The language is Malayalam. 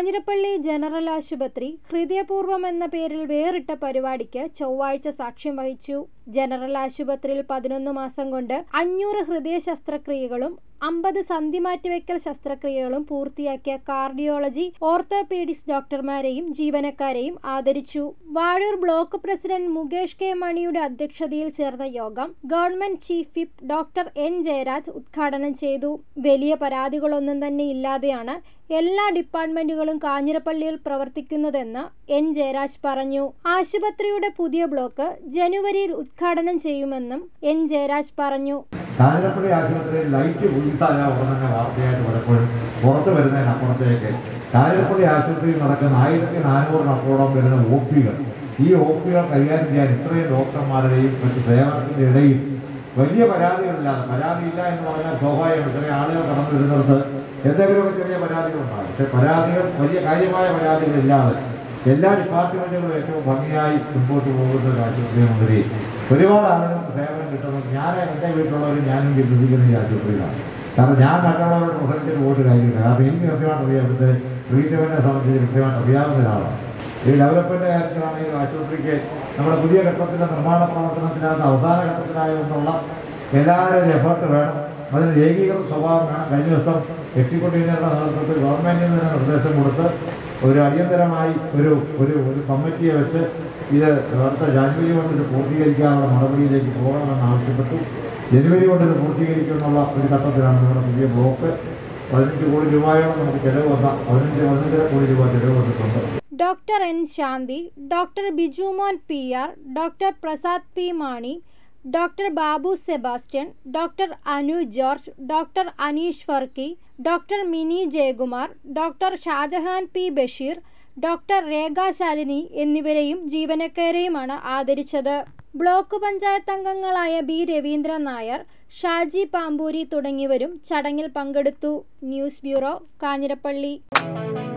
കാഞ്ഞിരപ്പള്ളി ജനറൽ ആശുപത്രി ഹൃദയപൂർവ്വം എന്ന പേരിൽ വേറിട്ട പരിപാടിക്ക് ചൊവ്വാഴ്ച സാക്ഷ്യം വഹിച്ചു ജനറൽ ആശുപത്രിയിൽ പതിനൊന്ന് മാസം കൊണ്ട് അഞ്ഞൂറ് ഹൃദയ ശസ്ത്രക്രിയകളും അമ്പത് സന്ധിമാറ്റിവെക്കൽ ശസ്ത്രക്രിയകളും പൂർത്തിയാക്കിയ കാർഡിയോളജി ഓർത്തോപീഡിക്സ് ഡോക്ടർമാരെയും ജീവനക്കാരെയും ആദരിച്ചു Vazhoor block president Mukesh K മണിയുടെ അധ്യക്ഷതയിൽ ചേർന്ന യോഗം government chief whip doctor N Jayaraj ഉദ്ഘാടനം ചെയ്തു വലിയ പരാതികളൊന്നും തന്നെ ഇല്ലാതെയാണ് എല്ലാ ഡിപ്പാർട്ട്മെന്റുകളും കാഞ്ഞിരപ്പള്ളിയിൽ പ്രവർത്തിക്കുന്നതെന്ന് എൻ ജയരാജ് പറഞ്ഞു ആശുപത്രിയുടെ പുതിയ ബ്ലോക്ക് ജനുവരിയിൽ ഉദ്ഘാടനം ചെയ്യുമെന്നും എൻ ജയരാജ് പറഞ്ഞു കാഞ്ഞിരപ്പള്ളി ആശുപത്രിയിൽ ലൈറ്റ് ഉൾത്തായ ഉടൻ തന്നെ വാർത്തയായിട്ട് പലപ്പോഴും പുറത്തു വരുന്നതിനപ്പുറത്തേക്ക് കാഞ്ഞിരപ്പള്ളി ആശുപത്രിയിൽ നടക്കുന്ന ആയിരത്തി നാനൂറിനപ്പുറം വരുന്ന ഒ പികൾ ഈ ഒ പികൾ കൈകാര്യം ചെയ്യാൻ ഇത്രയും ഡോക്ടർമാരുടെയും മറ്റ് സേവനത്തിന്റെ ഇടയിൽ വലിയ പരാതികളില്ലാതെ പരാതിയില്ല എന്ന് പറഞ്ഞാൽ സ്വാഭാവികം ഇത്രയും ആളുകൾ കടന്നു വരുന്നിടത്ത് എന്തെങ്കിലുമൊക്കെ ചെറിയ പരാതികളുണ്ടാകും പക്ഷെ പരാതികൾ വലിയ കാര്യമായ പരാതികളില്ലാതെ എല്ലാ ഡിപ്പാർട്ട്മെന്റുകളും ഏറ്റവും ഭംഗിയായി മുമ്പോട്ട് പോകുന്ന ഒരു ആശുപത്രി മന്ത്രി ഒരുപാട് ആളുകൾക്ക് സേവനം കിട്ടുന്നത് ഞാൻ എൻ്റെ വീട്ടിലുള്ളവരും ഞാനും ചികിത്സിക്കുന്ന ഈ ആശുപത്രിയിലാണ് കാരണം ഞാൻ മറ്റുള്ളവരുടെ പ്രസംഗത്തിൽ പോയിട്ട് കാര്യമില്ല കാരണം എനിക്ക് കൃത്യമായിട്ട് അറിയാം ഇവിടുത്തെ ട്രീറ്റ്മെന്റിനെ സംബന്ധിച്ച് കൃത്യമായിട്ട് അറിയാവുന്ന ഒരാളാണ് ഈ ഡെവലപ്മെന്റ് കാര്യത്തിലാണെങ്കിൽ ആശുപത്രിക്ക് നമ്മുടെ പുതിയ ഘട്ടത്തിന്റെ നിർമ്മാണ പ്രവർത്തനത്തിനകത്ത് അവസാന ഘട്ടത്തിലായതുകൊണ്ടുള്ള എല്ലാവരുടെയും എഫർട്ട് വേണം അതിന് ഏകീകൃത സ്വഭാവം വേണം കഴിഞ്ഞ ദിവസം എക്സിക്യൂട്ടീവിന്റെ നേതൃത്വത്തിൽ ഗവൺമെന്റിൽ നിന്ന് നിർദ്ദേശം കൊടുത്ത് ഒരു അടിയന്തരമായി ഒരു ഒരു ഒരു കമ്മിറ്റിയെ വെച്ച് ഇത് അടുത്ത ജാനുവരി കൊണ്ട് ഇത് പൂർത്തീകരിക്കാനുള്ള നടപടിയിലേക്ക് പോകണമെന്ന് ആവശ്യപ്പെട്ടു ജനുവരി കൊണ്ട് ഇത് പൂർത്തീകരിക്കുമെന്നുള്ള ഒരു ഘട്ടത്തിലാണ് നമ്മുടെ പുതിയ ബ്ലോക്ക് പതിനഞ്ച് കോടി രൂപയോളം നമുക്ക് ചെലവ് വന്ന പതിനഞ്ച് പതിനഞ്ചര കോടി രൂപ ചെലവ് വന്നിട്ടുണ്ട് doctor N Shanthi doctor Bijumon P R doctor Prasad P Mani doctor Babu Sebastian doctor Anu George doctor Aneesh Farki doctor Mini Jayakumar doctor Shajahan P Basheer doctor Rekha Shalini എന്നിവരെയും ജീവനക്കാരെയുമാണ് ആദരിച്ചത് ബ്ലോക്ക് പഞ്ചായത്ത് അംഗങ്ങളായ ബി രവീന്ദ്രൻ നായർ ഷാജി പാമ്പൂരി തുടങ്ങിയവരും ചടങ്ങിൽ പങ്കെടുത്തു ന്യൂസ് ബ്യൂറോ കാഞ്ഞിരപ്പള്ളി